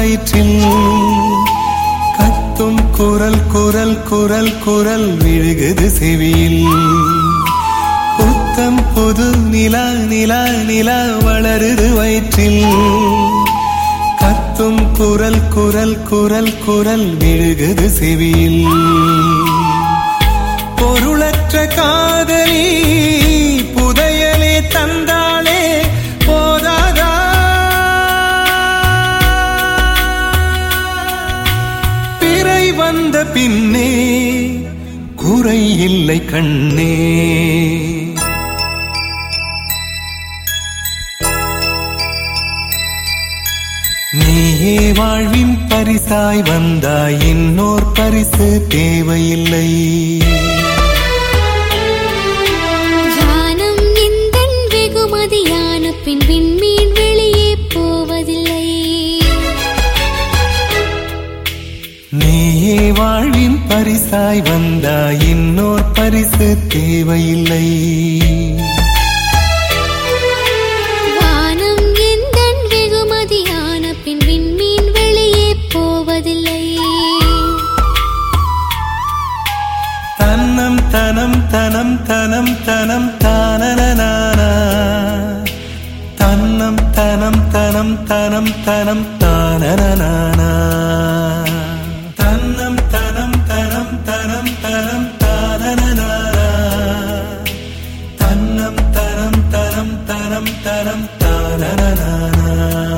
வயிற்றில் கத்தும் குரல் குரல் குரல் குரல் விழுகுது செவியில் புத்தம் புது நிலா நிலா நிலா வளருது வயிற்றில் கத்தும் குரல் குரல் குரல் குரல் விழுகுது செவியில் பொருளற்ற காதலி புதையலே தந்தாளே போதாதா பிறை வந்த பின்னே குறை இல்லை கண்ணே நீயே வாழ்வின் பரிசாய் வந்தாய் இன்னோர் பரிசு தேவையில்லை வானம் எந்தன் வெகுமதியான பின் விண்மீன் வெளியே போவதில்லை நீயே வாழ்வின் பரிசாய் வந்தாய் இன்னோர் பரிசு தேவையில்லை வானம் எந்தன் வெகுமதியான பின் விண்மீன் வெளியே போவதில்லை தன்னம் தனம் தனம் தனம் தனம் தானனானா தன்னம் தனம் தனம் தனம் தனம் தானனானா தன்னம் தனம் தனம் தனம் தனம் தானனானா தன்னம் தனம் தனம் தனம் தனம் தானனானா